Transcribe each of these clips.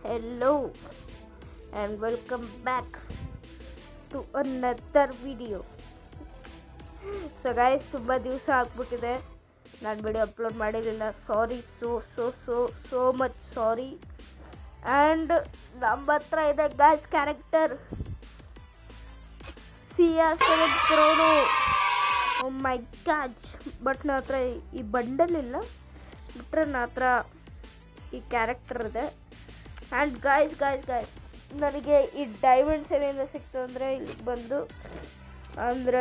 hello and welcome back to another video so guys ತುಂಬ ದಿವಸ ಆಗ್ಬಿಟ್ಟಿದೆ ನಾನು ವಿಡಿಯೋ ಅಪ್ಲೋಡ್ ಮಾಡಿರಲಿಲ್ಲ sorry so so so so much sorry and ನಮ್ಮ ಹತ್ರ ಇದೆ guys character C R seven Chrono oh my gosh but ನನ್ನ ಹತ್ರ ಈ ಬಂಡಲ್ ಇಲ್ಲ ಬಿಟ್ಟರೆ ನನ್ನ ಹತ್ರ ಈ ಕ್ಯಾರೆಕ್ಟರ್ ಇದೆ ಆ್ಯಂಡ್ ಗಾಯ್ಸ್ ಗಾಯ್ಸ್ ಗಾಯ್ಸ್ ನನಗೆ ಈ ಡೈಮಂಡ್ಸ್ ಏನಿಂದ ಸಿಕ್ತು ಅಂದರೆ ಇಲ್ಲಿಗೆ ಬಂದು ಅಂದರೆ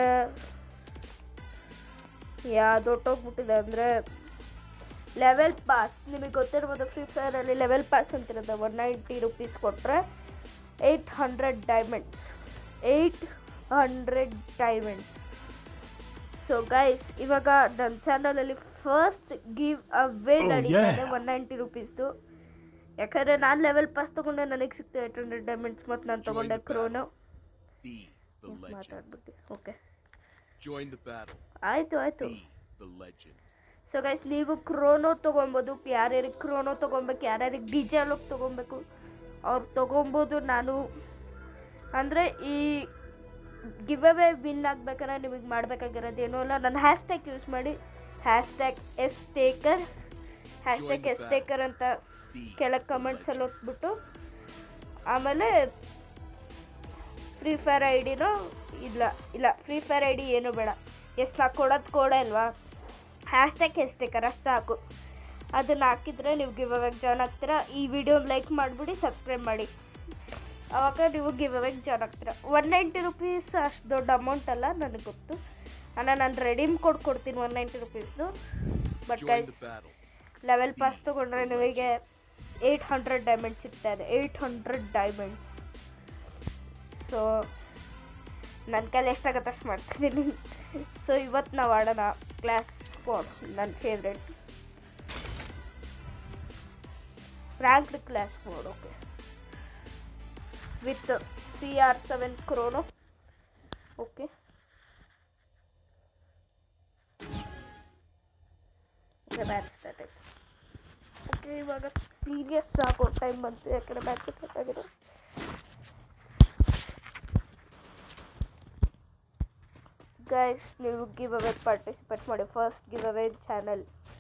ಯಾವ್ದು ಹೊಟ್ಟೋಗ್ಬಿಟ್ಟಿದೆ ಅಂದರೆ ಲೆವೆಲ್ ಪಾಸ್ ನಿಮಗೆ ಗೊತ್ತಿರ್ಬೋದು ಫ್ರೀ ಫೈರಲ್ಲಿ ಲೆವೆಲ್ ಪಾಸ್ ಅಂತಿರುತ್ತೆ ಒನ್ ನೈಂಟಿ ರುಪೀಸ್ ಕೊಟ್ಟರೆ eight hundred diamonds eight hundred diamonds so guys ಇವಾಗ ನನ್ನ ಚಾನಲಲ್ಲಿ ಫಸ್ಟ್ ಗಿವ್ ಅವೇ Oh, ನಡೀತಾನೆ yeah. ಒನ್ ನೈಂಟಿ ರುಪೀಸ್ದು ಯಾಕಂದರೆ ನಾನು ಲೆವೆಲ್ ಪಾಸ್ ತೊಗೊಂಡೆ ನನಗೆ ಸಿಕ್ತು ಏಯ್ಟ್ ಹಂಡ್ರೆಡ್ ಡೈಮಂಡ್ಸ್ ಮತ್ತು ನಾನು Join ತೊಗೊಂಡೆ the Chrono Be the legend. ಮಾತಾಡ್ಬಿಟ್ಟು ಓಕೆ Join the battle. ಆಯಿತು ಆಯಿತು Be the legend. So guys ನೀವು ಕ್ರೋನೋ ತೊಗೊಬೋದು ಯಾರ್ಯಾರಿಗೆ ಕ್ರೋನೋ ತೊಗೊಬೇಕು ಯಾರ್ಯಾರಿಗೆ ಡಿ ಜೆ ಲುಕ್ ತೊಗೊಬೇಕು ಅವ್ರು ತೊಗೊಬೋದು ನಾನು ಅಂದರೆ ಈ ಗಿವ್ ಅವೇ ವಿನ್ ಆಗ್ಬೇಕಾದ್ರೆ ನಿಮಗೆ ಮಾಡಬೇಕಾಗಿರೋದು ಏನೂ ಇಲ್ಲ ನನ್ನ ಹ್ಯಾಶ್ ಟ್ಯಾಗ್ ಯೂಸ್ ಮಾಡಿ hash tag S taker hash tag S taker ಅಂತ Be ಕೆಳಗೆ ಕಮೆಂಟ್ಸಲ್ಲಿ ಹೊತ್ಬಿಟ್ಟು ಆಮೇಲೆ ಫ್ರೀ ಫೈರ್ ಐ ಡಿನೂ ಇಲ್ಲ ಇಲ್ಲ ಫ್ರೀ ಫೈರ್ ಐ ಡಿ ಏನೂ ಬೇಡ ಎಷ್ಟು ನಾ ಕೊಡೋದು ಕೋಡೆ ಅಲ್ವಾ ಹ್ಯಾಶ್ ಟ್ಯಾಗ್ ಎಷ್ಟೇಕರ್ ಅಷ್ಟು ಸಾಕು ಅದನ್ನು ಹಾಕಿದರೆ ನೀವು ಗಿವ್ ಅವೇಗೆ ಜಾಯ್ನ್ ಆಗ್ತೀರಾ ಈ ವಿಡಿಯೋ ಲೈಕ್ ಮಾಡಿಬಿಡಿ ಸಬ್ಸ್ಕ್ರೈಬ್ ಮಾಡಿ ಆವಾಗ ನೀವು ಗಿವ್ ಅವೇಗೆ ಜಾಯ್ನ್ ಆಗ್ತೀರಾ ಒನ್ ನೈಂಟಿ ರುಪೀಸ್ ಅಷ್ಟು ದೊಡ್ಡ ಅಮೌಂಟ್ ಅಲ್ಲ ನನಗೆ ಗೊತ್ತು ಅಣ್ಣ ನಾನು ರೆಡೀಮ್ ಕೋಡ್ ಕೊಡ್ತೀನಿ ಒನ್ ನೈಂಟಿ ರುಪೀಸ್ದು but Join guys the battle. Level pass ತೊಗೊಂಡ್ರೆ ನಿಮಗೆ ಏಯ್ಟ್ ಹಂಡ್ರೆಡ್ ಡೈಮಂಡ್ಸ್ ಸಿಗ್ತಾ ಇದೆ ಏಯ್ಟ್ ಹಂಡ್ರೆಡ್ ಡೈಮಂಡ್ಸ್ ಸೊ ನನ್ನ ಕೈಲಿ ಎಷ್ಟಾಗತ್ತೆ ಅಷ್ಟು ಮಾಡ್ತಿದ್ದೀನಿ ಸೊ ಇವತ್ತು ನಾವು ಆಡೋಣ ಕ್ಲಾಸ್ ಸ್ಕ್ವಾಡ್ ನನ್ನ favourite ranked class mode okay with C R seven Chrono okay back start ಆಯ್ತು ಓಕೆ ಇವಾಗ ಸೀರಿಯಸ್ ಆಗೋ ಟೈಮ್ ಬಂತು ಯಾಕಂದ್ರೆ ಬ್ಯಾಕ್ ಸ್ಟಾರ್ಟ್ ಆಗಿದೆ ಗೈಸ್ ನೀವು ಗಿವ್ ಅವೇ ಪಾರ್ಟಿಸಿಪೇಟ್ ಮಾಡಿ ಫಸ್ಟ್ ಗಿವ್ ಅವೇ ಚಾನಲ್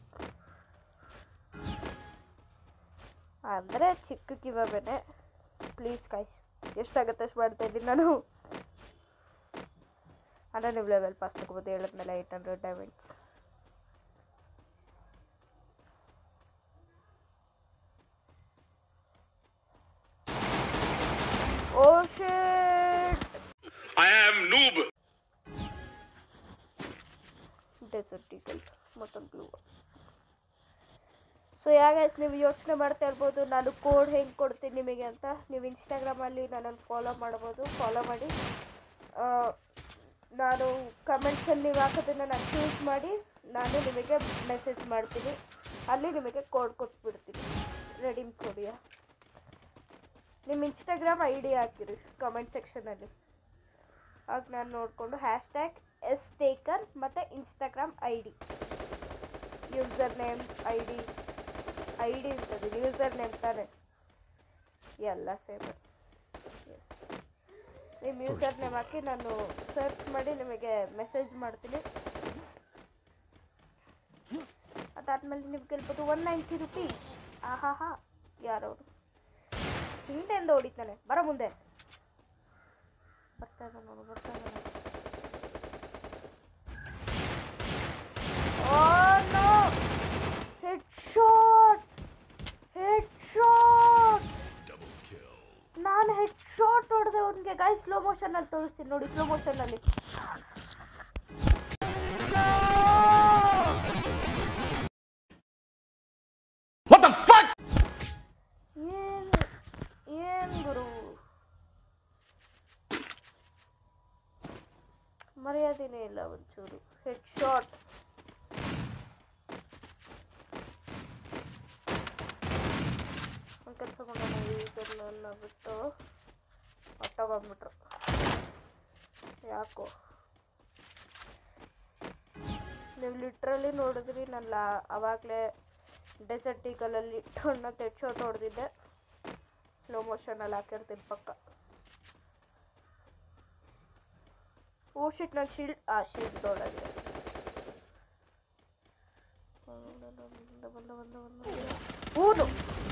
ಅಂದರೆ ಚಿಕ್ಕ ಗಿವ್ ಅವೇನೆ ಪ್ಲೀಸ್ ಗೈಸ್ ಎಷ್ಟಾಗುತ್ತೆ ಅಷ್ಟು ಮಾಡ್ತಾ ಇದ್ದೀನಿ ನಾನು ಅಂದರೆ ನೀವು ಲೆವೆಲ್ ಪಾಸ್ ತಗೋಬೋದು ಹೇಳಿದ್ಮೇಲೆ eight hundred diamonds oh shit I am noob. Desert eagle ಮತ್ತೊಂದು ಗ್ಲೂ ಸೊ ಯಾಗೈಸ್ ನೀವು ಯೋಚನೆ ಮಾಡ್ತಾ ಇರ್ಬೋದು ನಾನು ಕೋಡ್ ಹೆಂಗೆ ಕೊಡ್ತೀನಿ ನಿಮಗೆ ಅಂತ ನೀವು ಇನ್ಸ್ಟಾಗ್ರಾಮಲ್ಲಿ ನನ್ನನ್ನು ಫಾಲೋ ಮಾಡ್ಬೋದು ಫಾಲೋ ಮಾಡಿ ಆ, ನಾನು ಕಮೆಂಟ್ಸಲ್ಲಿ ನೀವು ಹಾಕೋದನ್ನು ನಾನು ಚೂಸ್ ಮಾಡಿ ನಾನು ನಿಮಗೆ ಮೆಸೇಜ್ ಮಾಡ್ತೀನಿ ಅಲ್ಲಿ ನಿಮಗೆ ಕೋಡ್ ಕೊಟ್ಬಿಡ್ತೀನಿ ರೆಡಿಮ್ ಕೋಡಿಯ ನಿಮ್ಮ ಇನ್ಸ್ಟಾಗ್ರಾಮ್ ಐ ಡಿ ಹಾಕಿರಿ ಕಮೆಂಟ್ ಸೆಕ್ಷನಲ್ಲಿ ಆಗ ನಾನು ನೋಡಿಕೊಂಡು ಹ್ಯಾಶ್ ಟ್ಯಾಗ್ ಎಸ್ ಟೇಕರ್ ಮತ್ತು Instagram I D username I D I D ಇರ್ತದೆ ಯೂಸರ್ ನೇಮ್ ತಾನೆ ಎಲ್ಲ ಸೇಮ್ ನಿಮ್ಮ ಯೂಸರ್ ನೇಮ್ ಹಾಕಿ ನಾನು ಸರ್ಚ್ ಮಾಡಿ ನಿಮಗೆ ಮೆಸೇಜ್ ಮಾಡ್ತೀನಿ ಅದಾದ್ಮೇಲೆ ನೀವು ಕೇಳ್ಬೋದು ಒನ್ ನೈಂಟಿ ರುಪೀಸ್ ಆಹಾ ಹಾ ಯಾರವರು ಹಿಂದೆಂದು ಹೊಡಿತಾನೆ ಬರ ಮುಂದೆ ಬರ್ತಾ ಇದ್ದಾನೆ ನೋಡು ಬರ್ತಾ ಇದ್ದಾನೆ Oh no! Headshot! Headshot! Double kill. ನಾನು ಹೆಡ್ ಶಾಟ್ ಹೊಡೆದೆ ಅವನಿಗೆ ಗಾಯ ಸ್ಲೋ ಮೋಷನ್ ಅಲ್ಲಿ ತೋರಿಸ್ತೀನಿ ನೋಡಿ ಸ್ಲೋ ಮೋಷನ್ ಅಲ್ಲಿ What the fuck? ಏನ್ ಏನ್ ಗುರು ಮರ್ಯಾದೆನೇ ಇಲ್ಲ ಒಂಚೂರು ಹೆಡ್ ಶಾಟ್ ಒಂದು ಕೆಲಸ ಮಾಡೋಣ ಇದನ್ನ ಬಿಟ್ಟು ಹೊಟ್ಟ ಬಂದ್ಬಿಟ್ರು ಯಾಕೋ ನೀವು ಲಿಟ್ರಲಿ ನೋಡಿದ್ರಿ ನಾನು ಲಾ ಅವಾಗಲೇ ಡೆಸರ್ಟ್ ಈಗಲಲ್ಲಿ ಟೊಣ್ಣ ತೆಡ್ ಶಾಟ್ ಹೊಡೆದಿದ್ದೆ ಸ್ಲೋ ಮೋಷನಲ್ಲಿ ಹಾಕಿರ್ತೀನಿ ಪಕ್ಕ ಓ ಶಿಟ್ ನನ್ನ ಶೀಲ್ಡ್ ಆ ಶೀಲ್ಡ್ ನೋಡೋದು ಬಂದ ಬಂದ ಬಂದ ಬಂದ ಊನು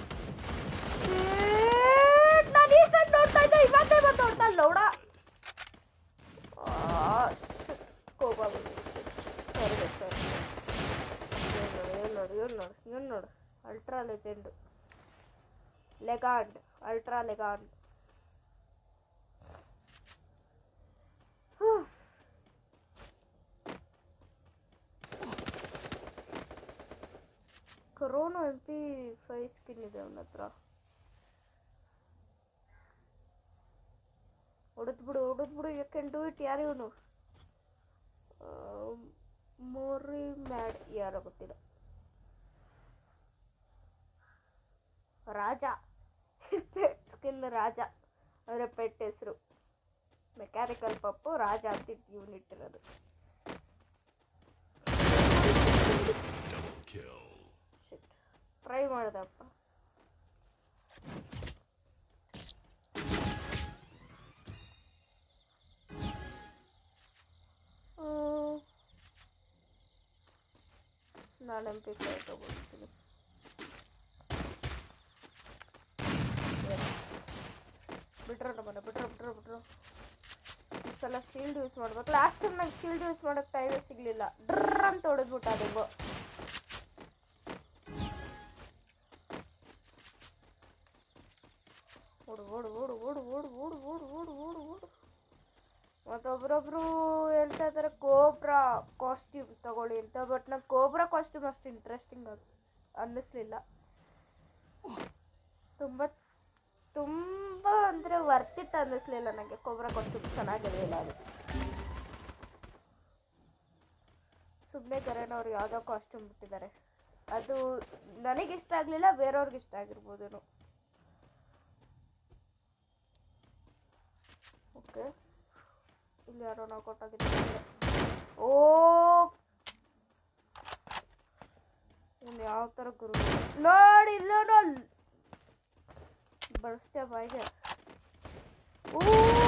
Shit, ನಾನು ಈ ಸೈಡ್ ನೋಡ್ತಾ ಇದ್ದೆ ಇವತ್ತೇ ಬಂದು ನೋಡ್ತಾ ಲೌಡ ಕೋಪ ಬಂದ್ಬಿಡ್ತು. ಸರಿ ಸರಿ ಇವ್ನು ನೋಡು ಇವ್ನು ನೋಡು ಇವ್ನು ನೋಡು ultra legend legend ultra legend corona M P five skin ಇದೆ ಅವನ ಹತ್ರ ಹೊಡೆದ್ಬಿಡು ಹೊಡೆದ್ಬಿಡು ಯು ಕ್ಯಾನ್ ಡೂ ಇಟ್ ಯಾರು ಇವನು ಮೋರಿ ಮ್ಯಾಡ್ ಯಾರೋ ಗೊತ್ತಿಲ್ಲ ರಾಜ ಪೆಟ್ ಸ್ಕಿನ್ ರಾಜ ಅವರ ಪೆಟ್ ಹೆಸರು ಮೆಕ್ಯಾನಿಕಲ್ ಪಪ್ಪು ರಾಜ ಅಂತ ಇವನು ಇಟ್ಟಿರೋದು Double kill. ಟ್ರೈ ಮಾಡ್ದಪ್ಪ ನಾನು ಎಂ ಪಿ ಫೈವ್ ತಗೊಳ್ತೀನಿ ಬಿಟ್ರ ನಮ್ಮನ್ನ ಬಿಟ್ರ ಬಿಟ್ರ ಬಿಟ್ರು ಈ ಸಲ ಶೀಲ್ಡ್ ಯೂಸ್ ಮಾಡ್ಬೇಕು ಲಾಸ್ಟ್ ಟೈಮ್ ನಂಗೆ ಶೀಲ್ಡ್ ಯೂಸ್ ಮಾಡೋಕ್ಕೆ ಟೈಮೇ ಸಿಗಲಿಲ್ಲ ಡ್ರ್ ಅಂತ ಹೊಡೆದ್ಬಿಟ್ಟ ಅದೆಂಗೋ ಓಡು ಓಡು ಓಡು ಓಡು ಓಡು ಓಡು ಓಡು ಓಡು ಓಡು ಓಡು ಮತ್ತೊಬ್ರೊಬ್ರು ಹೇಳ್ತಾ ಇದ್ದಾರೆ ಕೋಬ್ರಾ ಕಾಸ್ಟ್ಯೂಮ್ ತಗೊಳ್ಳಿ ಅಂತ ಬಟ್ ನಂಗೆ ಕೋಬ್ರಾ ಕಾಸ್ಟ್ಯೂಮ್ ಅಷ್ಟು ಇಂಟ್ರೆಸ್ಟಿಂಗ್ ಅನ್ನಿಸ್ಲಿಲ್ಲ ತುಂಬ ತುಂಬ ಅಂದರೆ ವರ್ತಿಟ್ ಅನ್ನಿಸ್ಲಿಲ್ಲ ನನಗೆ ಕೋಬ್ರಾ ಕಾಸ್ಟ್ಯೂಮ್ ಚೆನ್ನಾಗಿರಲಿಲ್ಲ ಅದು ಸುಮ್ಮನೆ ಕರೆನ್ ಅವ್ರು ಯಾವುದೋ ಕಾಸ್ಟ್ಯೂಮ್ ಬಿಟ್ಟಿದ್ದಾರೆ ಅದು ನನಗೆ ಇಷ್ಟ ಆಗಲಿಲ್ಲ ಬೇರೆಯವ್ರಿಗೆ ಇಷ್ಟ ಆಗಿರ್ಬೋದೇನೋ ಓಕೆ ಇಲ್ಲಿ ಯಾರೋ ನಾವು ಕೊಟ್ಟಾಗಿದ್ದಾರೆ ಓ ಇವ್ನು ಯಾವ ಥರ ಗುರು ನೋಡಿ ಇಲ್ಲ ನೋಡಿ ಬಳಸ್ತೇ ಬಾಯಿಗೆ oh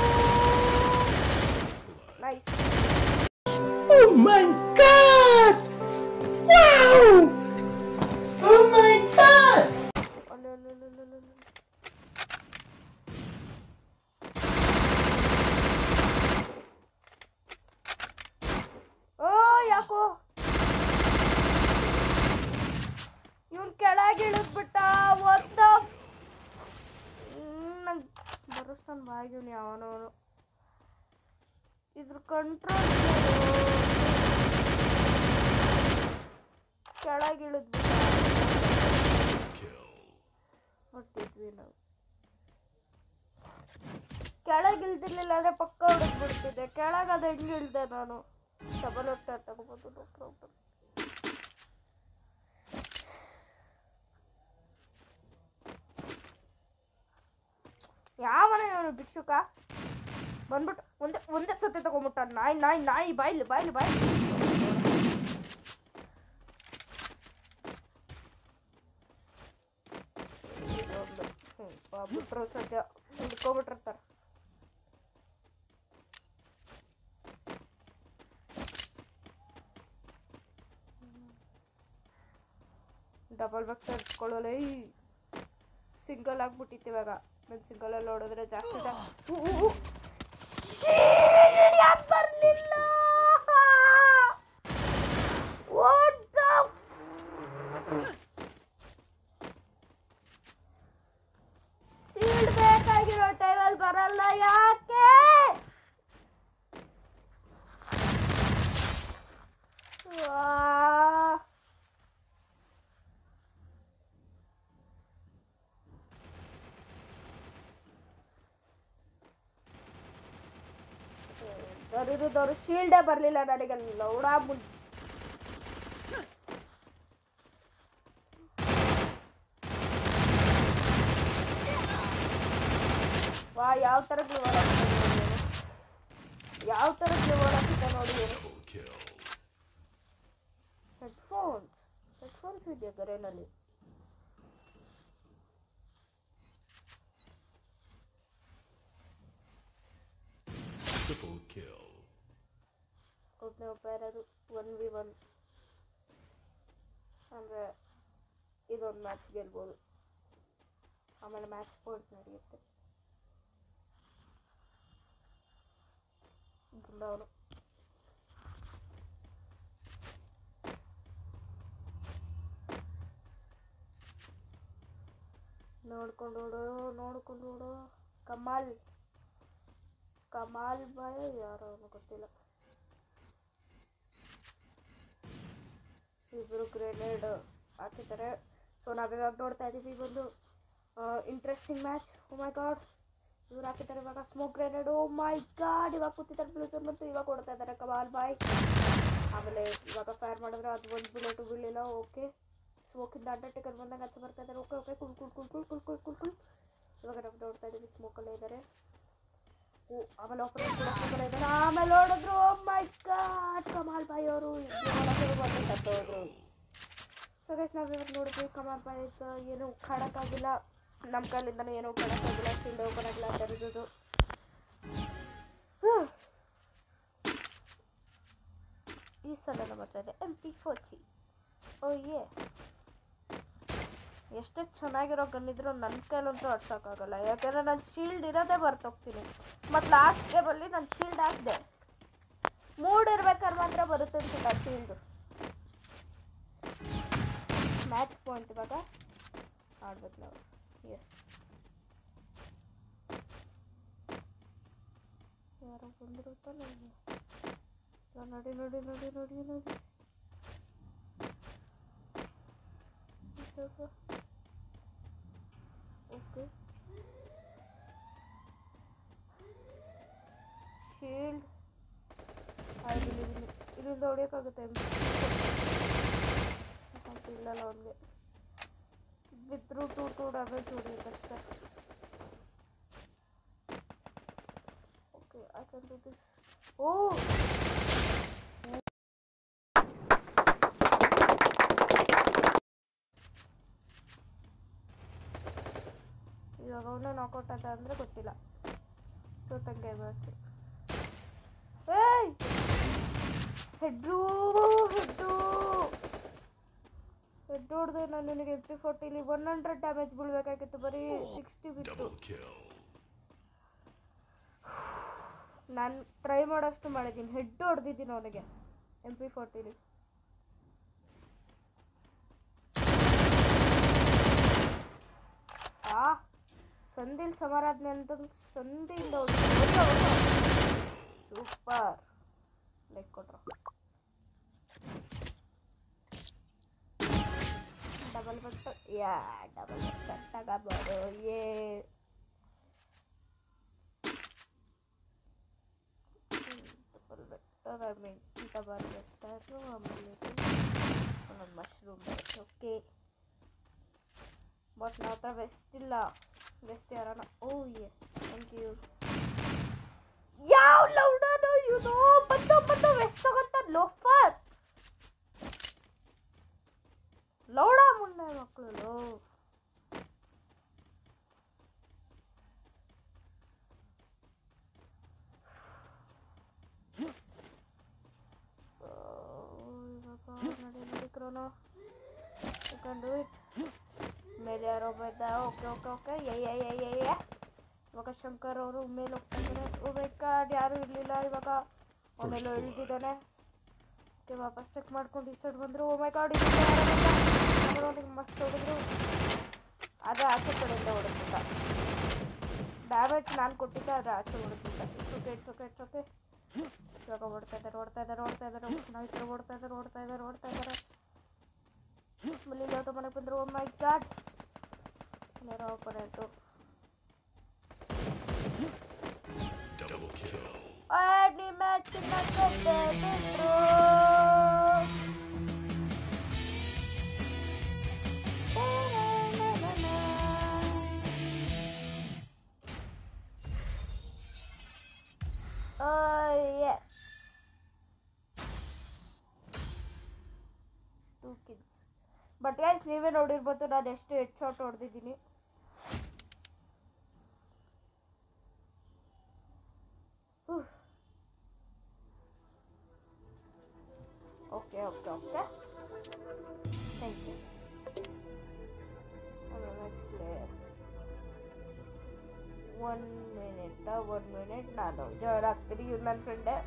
nice Oh my god! Wow! Oh my god! ಅಲ್ಲ ಅಲ್ಲ ಅಲ್ಲ ಅಲ್ಲ ಅಲ್ಲ ಅಲ್ಲ. ಓ ಯಾಕೋ ಇವನ್ ಕೆಳಗೆ ಇಳಿದ್ಬಿಟ್ಟ ಒತ್ತ ನಂಗೆ ಬರಸ್ತಾನ ಬಾಗಿವ್ನು ಯಾವನವನು ಇದ್ರ ಕಂಟ್ರೋಲ್ ಕೆಳಗೆ ಇಳಿದ್ಬಿಟ್ಟ Kill. ಹೊಟ್ಟಿದ್ವಿ ನಾವು ಕೆಳಗೆ ಇಳ್ದಿರ್ಲಿಲ್ಲ ಅಂದ್ರೆ ಪಕ್ಕ ಹೊಡೆದ್ಬಿಡ್ತಿದ್ದೆ ಕೆಳಗೆ ಅದು ಹೆಂಗೆ ಇಳ್ದೆ ನಾನು ಡಬಲ್ ಹೊಟ್ಟೆ ತಗೋಬೋದು ನೋ ಪ್ರಾಬ್ಲಮ್ ಯಾವನ ಇವನು ಭಿಕ್ಷುಕ ಬಂದ್ಬಿಟ್ಟು ಒಂದೇ ಒಂದೇ ಸತಿ ತಗೊಂಬಿಟ್ಟ ನಾಯಿ ನಾಯಿ ನಾಯಿ ಬಾಯ್ಲಿ ಬಾಯ್ಲಿ ಬಾಯ್ಲಿ ಇದೊಂದು ಹ್ಞೂ ಬಿಟ್ರು ಸದ್ಯ ಹಿಡ್ಕೊಬಿಟ್ಟಿರ್ತಾರೆ ಡಬಲ್ ಬಾಕ್ಸ್ ಇಟ್ಕೊಳ್ಳೋಲ್ಲ ಈ ಸಿಂಗಲ್ ಆಗ್ಬಿಟ್ಟಿತ್ತು ಇವಾಗ ನಾನು ಸಿಂಗಲಲ್ಲಿ ನೋಡಿದ್ರೆ ಜಾಸ್ತಿ ಜಾಸ್ತಿ ಊ, ಊ, ಊ. Shit, ಯಾಕ್ ಬರ್ಲಿಲ್ಲ What the ಶೀಲ್ಡ್ ಬೇಕಾಗಿರೋ ಟೈಮಲ್ಲಿ ಬರಲ್ಲ ಯಾಕೆ ವಾ. ದೊರೆದವರು ಶೀಲ್ಡೇ ಬರಲಿಲ್ಲ ನನಗೆ ಲೌಡ ಮುನ್ ವಾ ಯಾವ ಥರ ಗ್ಲೂವರ್ ಯಾವ ಥರ ಗ್ಲೂವರ್ ಹಾಕಿದ್ದ ನೋಡಿ ಏನು Double kill. ಹೆಡ್ಫೋನ್ಸ್ ಹೆಡ್ಫೋನ್ಸ್ ಇದೆಯಾ ಗರೇನಲ್ಲಿ ಅಂದರೆ ಇದೊಂದು ಮ್ಯಾಚ್ ಗೆಲ್ಬೋದು ಆಮೇಲೆ ಮ್ಯಾಚ್ ಪಾಯಿಂಟ್ ನಡೆಯುತ್ತೆ ಗುಂಡವನು ನೋಡ್ಕೊಂಡು ಓಡು ನೋಡ್ಕೊಂಡು ಓಡು ಕಮಾಲ್ ಕಮಾಲ್ ಬಾಯ್ ಯಾರೋ ಅವ್ನು ಗೊತ್ತಿಲ್ಲ ಇಬ್ಬರು ಗ್ರೆನೇಡ್ ಹಾಕಿದ್ದಾರೆ ಸೊ ನಾವಿವಾಗ ನೋಡ್ತಾ ಇದ್ದೀವಿ ಒಂದು interesting match oh my god ಇವ್ರು ಹಾಕಿದ್ದಾರೆ ಇವಾಗ smoke grenade oh my god ಇವಾಗ ಕೂತಿದ್ದಾರೆ ಬ್ಲೂಸರ್ ಮತ್ತು ಇವಾಗ ಕೊಡ್ತಾ ಇದ್ದಾರೆ ಕಮಾಲ್ ಬಾಯ್ ಆಮೇಲೆ ಇವಾಗ ಫೈರ್ ಮಾಡಿದ್ರೆ ಅದು ಒಂದು ಬುಲೆಟು ಬೀಳಿಲ್ಲ ಓಕೆ ಸ್ಮೋಕಿಂದ ಅಂಡರ್ಟೇಕರ್ ಬಂದಾಗ ಹಚ್ಚ ಬರ್ತಾ ಇದ್ದಾರೆ ಓಕೆ ಓಕೆ ಕುಲ್ ಕುಲ್ ಕುಲ್ ಕುಲ್ ಕುಲ್ ಕುಲ್ ಕುಲ್ ಕುಲ್ ಇವಾಗ ನಾವು ನೋಡ್ತಾ ಇದ್ದೀವಿ ಸ್ಮೋಕಲ್ಲೇ ಇದ್ದಾರೆ ಓ ಆಮೇಲೆ ಆಪರೇಟ್ ಕೂಡ ಸ್ಮೋಕಲ್ಲೇ ಇದ್ದಾರೆ ಆಮೇಲೆ ನೋಡಿದ್ರು ಓ ಮೈ ಗಾಡ್ ಕಮಾಲ್ ಬಾಯ್ ಅವರು ಹೋದ್ರು ಸೊ ಗೈಸ್ ನಾವು ಇವಾಗ ನೋಡಿದ್ವಿ ಕಮಾಲ್ ಬಾಯ್ ಇತ್ತು ಏನು ಕಾಡಕ್ಕಾಗಿಲ್ಲ ನಮ್ಮ ಕೈಲಿಂದನೂ ಏನೂ ಕಾಡಕ್ಕಾಗಿಲ್ಲ ಫೀಲ್ಡ್ ಓಪನ್ ಆಗಿಲ್ಲ ತೆರೆದು ಈ ಸಲ ನಮ್ಮ ಹತ್ರ ಇದೆ ಎಮ್ ಪಿ ಫೋರ್ಟಿ ಓ ಏ ಎಷ್ಟೇ ಚೆನ್ನಾಗಿರೋ ಗನ್ನಿದ್ರು ನನ್ನ ಕೈಲಂತೂ ಹಡ್ಸೋಕ್ಕಾಗಲ್ಲ ಯಾಕಂದರೆ ನಾನು ಶೀಲ್ಡ್ ಇರೋದೇ ಬರ್ತೋಗ್ತೀನಿ ಮತ್ತು ಲಾಸ್ಟ್ ಗೇಮಲ್ಲಿ ನಾನು ಶೀಲ್ಡ್ ಹಾಕಿದೆ ಮೂಡ್ ಇರ್ಬೇಕಾದ್ರೆ ಮಾತ್ರ ಬರುತ್ತೆ ಅನ್ಸುತ್ತೆ ಆ ಶೀಲ್ಡು ಮ್ಯಾಚ್ ಪಾಯಿಂಟ್ ಇವಾಗ ಆಡ್ಬೇಕು ನಾವು ಎಸ್ ಯಾರೋ ಬಂದಿರುತ್ತಾ ನನಗೆ ನೋಡಿ ನೋಡಿ ನೋಡಿ ನೋಡಿ ನೋಡಿ ಓಕೆ ಶೀಲ್ಡ್ ಆಯ್ತು ಇಲ್ಲಿ ಇಲ್ಲಿಂದ ಹೊಡಿಯೋಕ್ಕಾಗುತ್ತೆ ಇಲ್ಲಲ್ಲ ಅವನಿಗೆ ಬಿದ್ರು ಟೂ ಟೂ ಡ್ಯಾಮೇಜ್ ಹೊಡಿಯೋಕ್ಕಷ್ಟೇ okay I can do this oh ಇವಾಗ ಅವನ್ನ ನಾಕೌಟ್ ಅದ ಅಂದರೆ ಗೊತ್ತಿಲ್ಲ ಸೋತಂಗೆ ಮ್ಯಾಚ್ ಏಯ್ ಹೆಡ್ರು ಹೆಡ್ಡು ಹೆಡ್ ಹೊಡೆದು ನಾನು ನಿನಗೆ ಎಫ್ಟಿ ಫೋರ್ಟಿಲಿ ಒನ್ ಹಂಡ್ರೆಡ್ ಡ್ಯಾಮೇಜ್ ಬೀಳ್ಬೇಕಾಗಿತ್ತು ಬರೀ ಸಿಕ್ಸ್ಟಿ ಬಿತ್ತು Double kill. ನಾನು ಟ್ರೈ ಮಾಡೋಷ್ಟು ಮಾಡಿದ್ದೀನಿ ಹೆಡ್ ಹೊಡೆದಿದ್ದೀನಿ ಅವನಿಗೆ ಎಮ್ ಪಿ ಫೋರ್ಟಿಲಿ ಆ ಸಂಧಿಲ್ ಸಮಾರಾಧನೆ ಅಂತ ಸಂಧಿಯಿಂದ ಸೂಪರ್ ಲೈಕ್ ಕೊಟ್ರು ಡಬಲ್ ಬಟ್ಟು ಯಾ ಡಬಲ್ ಬಟ್ಟು ತಗೋಬೋದು ಏ double better I mean double better ಆಮೇಲೆ ಒಂದೊಂದು ಮಶ್ರೂಮ್ ಓಕೆ ಬಟ್ ನಾವು ಹತ್ರ ವೆಸ್ಟ್ ಇಲ್ಲ ವೆಸ್ಟ್ ಯಾರನ ಓ ಎಸ್ ಥ್ಯಾಂಕ್ ಯು ಯಾವ ಲೌಡನು ಇವನು ಬಂದು ಬಂದು ವೆಸ್ಟ್ ತಗೊಂತ ಲೋಫರ್ ಲೌಡ ಮುಂಡೆ ಮಕ್ಕಳು ನಡಿ ನಡಿ chrono you can do it ಮೇಲೆ ಯಾರೋ ಬಂದ ಓಕೆ ಓಕೆ ಓಕೆ ಏ ಏ ಏ ಏ ಏ ಇವಾಗ ಶಂಕರ್ ಅವರು ಮೇಲೆ ಹೋಗ್ತಿದ್ದಾರೆ ಓ ಮೈ ಗಾಡ್ ಯಾರೂ ಇರಲಿಲ್ಲ ಇವಾಗ ಅವನೆಲ್ಲೋ ಇಳಿದಿದ್ದಾನೆ ಓಕೆ ವಾಪಸ್ ಚೆಕ್ ಮಾಡ್ಕೊಂಡು ಈ ಸೈಡ್ ಬಂದರು ಓ ಮೈ ಗಾಡ್ ಅವನಿಗೆ ಮಸ್ತ್ ಹೊಡೆದ್ರು ಅದೇ ಆಚೆ ಕಡೆಯಿಂದ ಹೊಡೆದಿದ್ದ ಡ್ಯಾಮೇಜ್ ನಾನು ಕೊಟ್ಟಿದ್ದೆ ಅದು ಆಚೆ ಹೊಡೆದಿದ್ದ it's okay it's okay it's okay ಇವಾಗ ಓಡ್ತಾ ಇದ್ದಾರೆ ಓಡ್ತಾ ಇದ್ದಾರೆ ಓಡ್ತಾ ಇದ್ದಾರೆ ನಾವು ಈ ಕಡೆ ಓಡ್ತಾ ಇದ್ದಾರೆ ಓಡ್ತಾ ಇದ್ದಾರೆ ಓಡ್ತಾ ಇದ್ದಾರೆ ಆಮೇಲೆ ಯಾವ್ದೋ ಮನೆಗೆ ಬಂದರು ಓ ಮೈ ಗಾಡ್ ಯಾರೋ ಒಬ್ಬರಾಯ್ತು Double kill. ಆಡಿ ಮ್ಯಾಚ್ ಗೆದ್ದೆ ಬಿಟ್ರು ಬಟ್ ಗೈಸ್ ನೀವೇ ನೋಡಿರ್ಬೋದು ನಾನು ಎಷ್ಟು ಹೆಡ್ ಶಾಟ್ ಹೊಡೆದಿದ್ದೀನಿ okay okay okay thank you ಅಂತ ಒನ್ ಮಿನಿಟ್ ನಾನು ಜಾಯ್ನ್ ಆಗ್ತೀನಿ ಇವ್ರು ನನ್ನ ಫ್ರೆಂಡೇ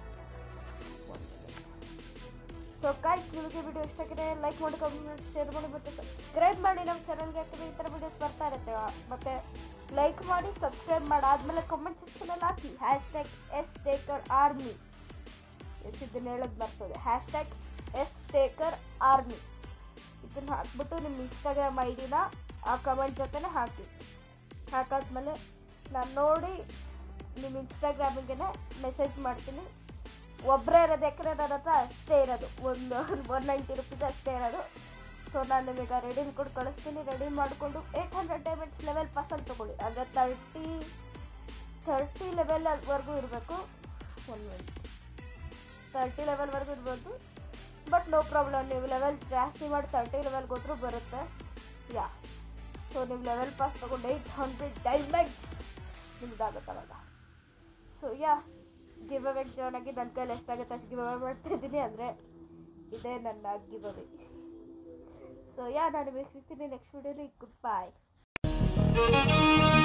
ಸೊ ಗಾಯ್ಸ್ ನಿಮಗೆ ವಿಡಿಯೋ ಇಷ್ಟ ಆಗಿದೆ ಲೈಕ್ ಮಾಡಿ ಕಮೆಂಟ್ ಶೇರ್ ಮಾಡಿ ಮತ್ತು ಸಬ್ಸ್ಕ್ರೈಬ್ ಮಾಡಿ ನಮ್ಮ ಚಾನಲ್ಗೆ ಯಾಕಂದರೆ ಈ ಥರ ವಿಡಿಯೋಸ್ ಬರ್ತಾ ಇರುತ್ತೆ ಮತ್ತು ಲೈಕ್ ಮಾಡಿ ಸಬ್ಸ್ಕ್ರೈಬ್ ಮಾಡಾದ್ಮೇಲೆ ಕಮೆಂಟ್ ಸೆಕ್ಷನಲ್ಲಿ ಹಾಕಿ hash tag S taker army S ಇದನ್ನ ಹೇಳೋದು ಬರ್ತದೆ hash tag S taker army ಇದನ್ನು ಹಾಕ್ಬಿಟ್ಟು ನಿಮ್ಮ ಇನ್ಸ್ಟಾಗ್ರಾಮ್ ಐ ಡಿನ ಆ ಕಮೆಂಟ್ ಜೊತೆನೇ ಹಾಕಿ ಹಾಕಾದ್ಮೇಲೆ ನಾನು ನೋಡಿ ನಿಮ್ಮ ಇನ್ಸ್ಟಾಗ್ರಾಮಿಗೆ ಮೆಸೇಜ್ ಮಾಡ್ತೀನಿ ಒಬ್ಬರೇ ಇರೋದು ಯಾಕಂದರೆ ನನ್ನ ಹತ್ರ ಅಷ್ಟೇ ಇರೋದು ಒಂದು ಒನ್ ನೈಂಟಿ ರುಪೀಸ್ ಅಷ್ಟೇ ಇರೋದು ಸೊ ನಾನು ನಿಮಗೆ ರೆಡಿ ಕೊಟ್ಟು ಕಳಿಸ್ತೀನಿ ರೆಡಿ ಮಾಡಿಕೊಂಡು ಏಯ್ಟ್ ಹಂಡ್ರೆಡ್ ಡೈಮಂಡ್ಸ್ ಲೆವೆಲ್ ಪಾಸಲ್ಲಿ ತೊಗೊಳ್ಳಿ ಅಂದರೆ ತರ್ಟಿ ತರ್ಟಿ ಲೆವೆಲ್ವರೆಗೂ ಇರಬೇಕು ಒನ್ ಮಿನಿಟ್ ತರ್ಟಿ ಲೆವೆಲ್ವರೆಗೂ ಇರ್ಬೋದು ಬಟ್ ನೋ ಪ್ರಾಬ್ಲಮ್ ನೀವು ಲೆವೆಲ್ ಜಾಸ್ತಿ ಮಾಡಿ ತರ್ಟಿ ಲೆವೆಲ್ಗೆ ಹೋದ್ರೂ ಬರುತ್ತೆ ಯಾ ಸೊ ನೀವು ಲೆವೆಲ್ ಪಾಸ್ ತೊಗೊಂಡು ಏಯ್ಟ್ ಹಂಡ್ರೆಡ್ ಡೈಮಂಡ್ ನಿಮ್ದಾಗುತ್ತೆ ಅವಾಗ so yeah give away join ಆಗಿ ನನ್ನ ಕೈಲಿ ಎಷ್ಟಾಗುತ್ತೆ ಅಷ್ಟು ಗಿವ್ ಅವೇ ಮಾಡ್ತಾ ಇದ್ದೀನಿ ಅಂದರೆ ಇದೇ ನನ್ನ ಗಿವ್ ಅವೇ ಸೊ ಯಾ ನಾನು ನಿಮಗೆ ಸಿಗ್ತೀನಿ ನೆಕ್ಸ್ಟ್ ವಿಡಿಯೋಲಿ ಗುಡ್ ಬಾಯ್